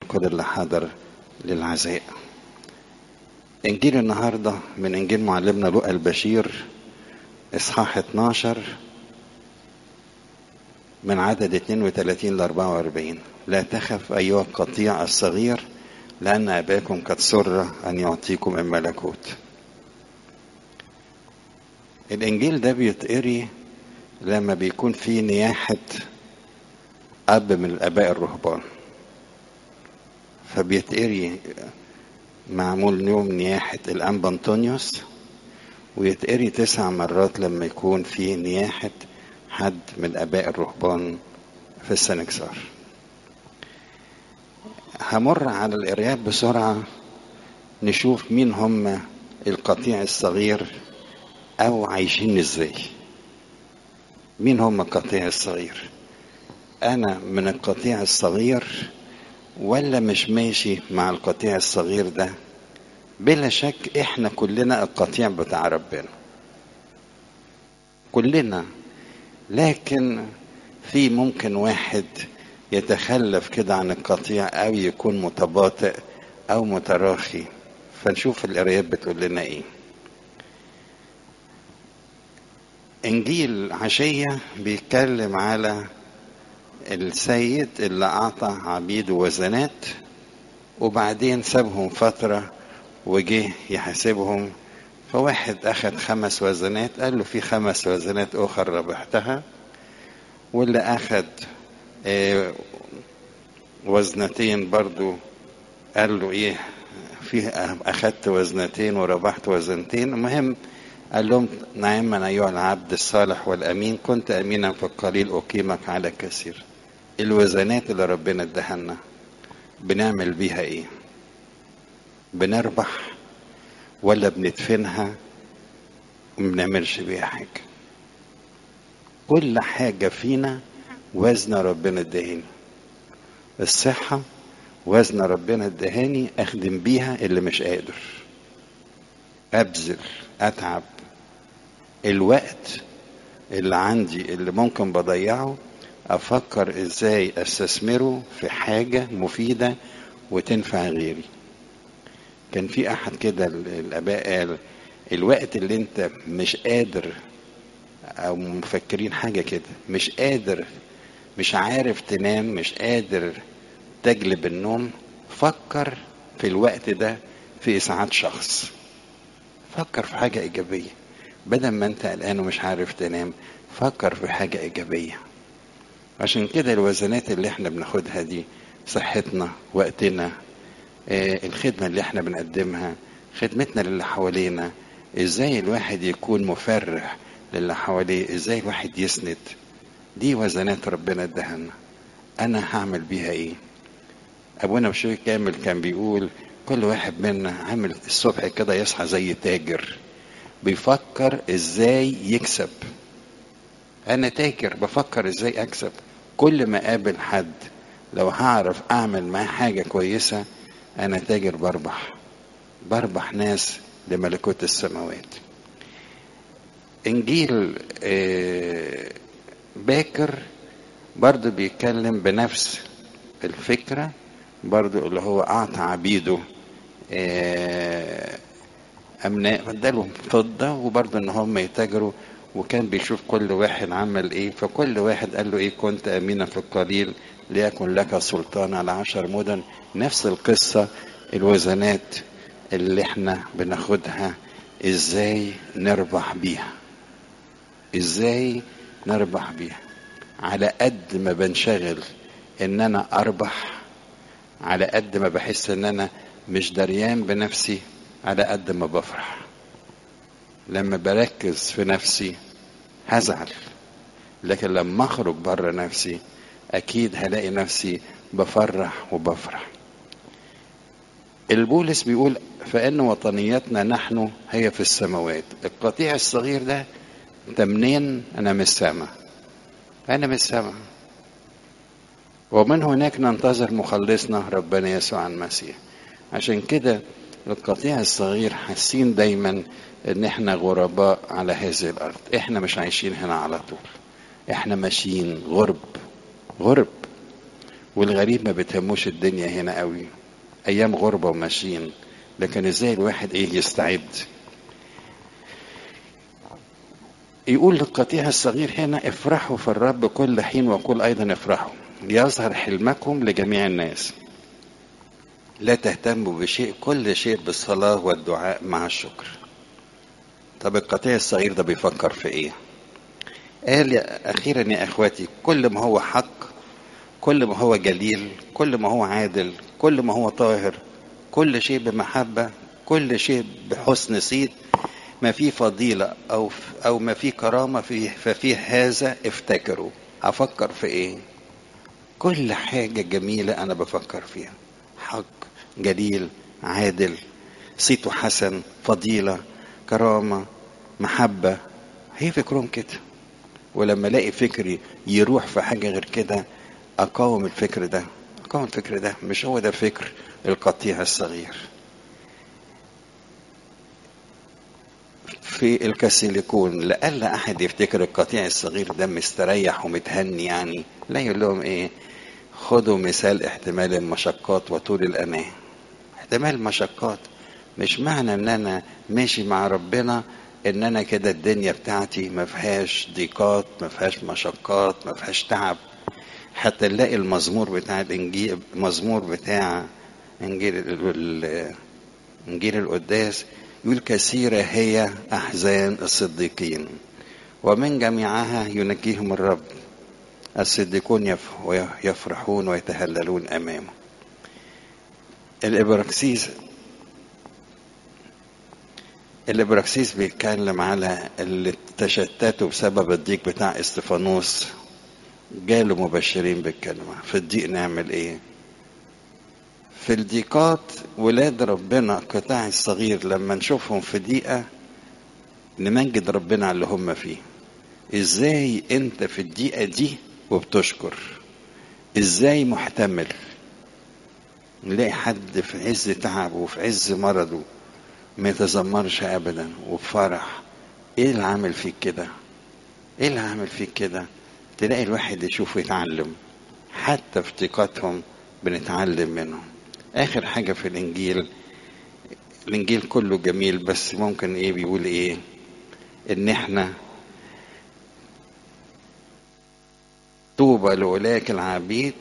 كل اللي حضر للعزاء إنجيل النهاردة من إنجيل معلمنا لوقا البشير إصحاح 12 من عدد 32 ل 44 لا تخف أيها القطيع الصغير لأن أباكم قد سر أن يعطيكم الملكوت الإنجيل ده بيتقري لما بيكون في نياحة أب من الآباء الرهبان فبيتقري معمول يوم نياحة الأنبا أنطونيوس ويتقري تسع مرات لما يكون في نياحة حد من آباء الرهبان في السنكسار همر على القراءات بسرعة نشوف مين هم القطيع الصغير أو عايشين إزاي مين هم القطيع الصغير أنا من القطيع الصغير ولا مش ماشي مع القطيع الصغير ده بلا شك احنا كلنا القطيع بتاع ربنا كلنا لكن في ممكن واحد يتخلف كده عن القطيع او يكون متباطئ او متراخي فنشوف القرايات بتقول لنا ايه انجيل عشيه بيتكلم على السيد اللي اعطى عبيده وزنات وبعدين سابهم فتره وجه يحاسبهم فواحد اخذ خمس وزنات قال له في خمس وزنات اخر ربحتها واللي اخذ آه وزنتين برضو قال له ايه في اخذت وزنتين وربحت وزنتين المهم قال لهم نعما ايها العبد الصالح والامين كنت امينا في القليل اقيمك على الكثير الوزنات اللي ربنا ادهنا بنعمل بيها ايه بنربح ولا بندفنها وما بنعملش بيها حاجه كل حاجه فينا وزن ربنا ادهاني الصحه وزن ربنا ادهاني اخدم بيها اللي مش قادر ابذل اتعب الوقت اللي عندي اللي ممكن بضيعه افكر ازاي استثمره في حاجه مفيده وتنفع غيري كان في احد كده الاباء قال الوقت اللي انت مش قادر او مفكرين حاجه كده مش قادر مش عارف تنام مش قادر تجلب النوم فكر في الوقت ده في اسعاد شخص فكر في حاجه ايجابيه بدل ما انت قلقان ومش عارف تنام فكر في حاجه ايجابيه عشان كده الوزنات اللي احنا بناخدها دي صحتنا وقتنا آه الخدمة اللي احنا بنقدمها خدمتنا للي حوالينا ازاي الواحد يكون مفرح للي حواليه ازاي الواحد يسند دي وزنات ربنا ادهنا انا هعمل بيها ايه ابونا بشوي كامل كان بيقول كل واحد منا عامل الصبح كده يصحى زي تاجر بيفكر ازاي يكسب انا تاجر بفكر ازاي اكسب كل ما اقابل حد لو هعرف اعمل معاه حاجة كويسة انا تاجر بربح بربح ناس لملكوت السماوات انجيل باكر برضه بيتكلم بنفس الفكرة برضه اللي هو اعطى عبيده امناء ادالهم فضة وبرضه ان هم يتاجروا وكان بيشوف كل واحد عمل ايه فكل واحد قال له ايه كنت امينا في القليل ليكن لك سلطان على عشر مدن نفس القصة الوزنات اللي احنا بناخدها ازاي نربح بيها ازاي نربح بيها على قد ما بنشغل ان انا اربح على قد ما بحس ان انا مش دريان بنفسي على قد ما بفرح لما بركز في نفسي هزعل لكن لما اخرج بره نفسي اكيد هلاقي نفسي بفرح وبفرح البولس بيقول فان وطنيتنا نحن هي في السماوات القطيع الصغير ده انت منين انا من السماء انا من السماء ومن هناك ننتظر مخلصنا ربنا يسوع المسيح عشان كده القطيع الصغير حاسين دايما ان احنا غرباء على هذه الارض احنا مش عايشين هنا على طول احنا ماشيين غرب غرب والغريب ما بتهموش الدنيا هنا قوي ايام غربة وماشيين لكن ازاي الواحد ايه يستعد يقول للقطيع الصغير هنا افرحوا في الرب كل حين وقل ايضا افرحوا ليظهر حلمكم لجميع الناس لا تهتموا بشيء كل شيء بالصلاة والدعاء مع الشكر طب القطيع الصغير ده بيفكر في ايه قال يا اخيرا يا اخواتي كل ما هو حق كل ما هو جليل كل ما هو عادل كل ما هو طاهر كل شيء بمحبة كل شيء بحسن صيت ما في فضيلة أو أو ما في كرامة فيه ففيه هذا افتكروا أفكر في إيه؟ كل حاجة جميلة أنا بفكر فيها حق جليل عادل صيته حسن فضيلة كرامة محبة هي فكرهم كده ولما الاقي فكري يروح في حاجة غير كده أقاوم الفكر ده أقاوم الفكر ده مش هو ده فكر القطيع الصغير في الكاسيليكون لألا أحد يفتكر القطيع الصغير ده مستريح ومتهني يعني لا يقول لهم إيه خدوا مثال احتمال المشقات وطول الأمان احتمال المشقات مش معنى ان انا ماشي مع ربنا ان انا كده الدنيا بتاعتي ما فيهاش ضيقات ما فيهاش مشقات ما فيهاش تعب حتى نلاقي المزمور بتاع الانجيل المزمور بتاع انجيل انجيل القداس يقول كثيرة هي أحزان الصديقين ومن جميعها ينجيهم الرب الصديقون يفرحون ويتهللون أمامه الإبراكسيس الإبراكسيس بيتكلم على اللي تشتتوا بسبب الضيق بتاع استفانوس جاله مبشرين بالكلمة في الضيق نعمل ايه في الضيقات ولاد ربنا القطاع الصغير لما نشوفهم في ضيقة نمجد ربنا على اللي هم فيه ازاي انت في الضيقة دي وبتشكر ازاي محتمل نلاقي حد في عز تعبه وفي عز مرضه ما يتذمرش ابدا وبفرح ايه اللي عامل فيك كده ايه اللي عامل فيك كده تلاقي الواحد يشوف يتعلم حتى في ضيقاتهم بنتعلم منهم اخر حاجة في الانجيل الانجيل كله جميل بس ممكن ايه بيقول ايه ان احنا طوبى لاولئك العبيد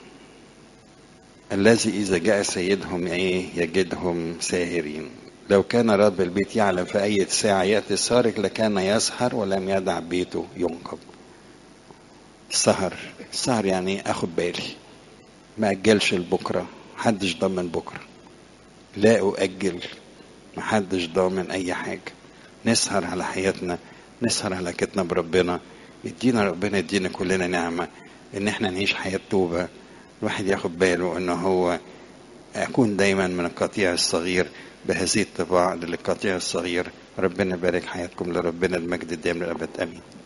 الذي اذا جاء سيدهم ايه يجدهم ساهرين لو كان رب البيت يعلم في اي ساعة يأتي السارق لكان يسهر ولم يدع بيته ينقب سهر سهر يعني اخد بالي ما اجلش لبكره محدش ضامن بكره لا اؤجل محدش ضامن اي حاجه نسهر على حياتنا نسهر على علاقتنا بربنا يدينا ربنا يدينا كلنا نعمه ان احنا نعيش حياه توبه الواحد ياخد باله ان هو اكون دايما من القطيع الصغير بهذه الطباع للقطيع الصغير ربنا يبارك حياتكم لربنا المجد الدائم للابد امين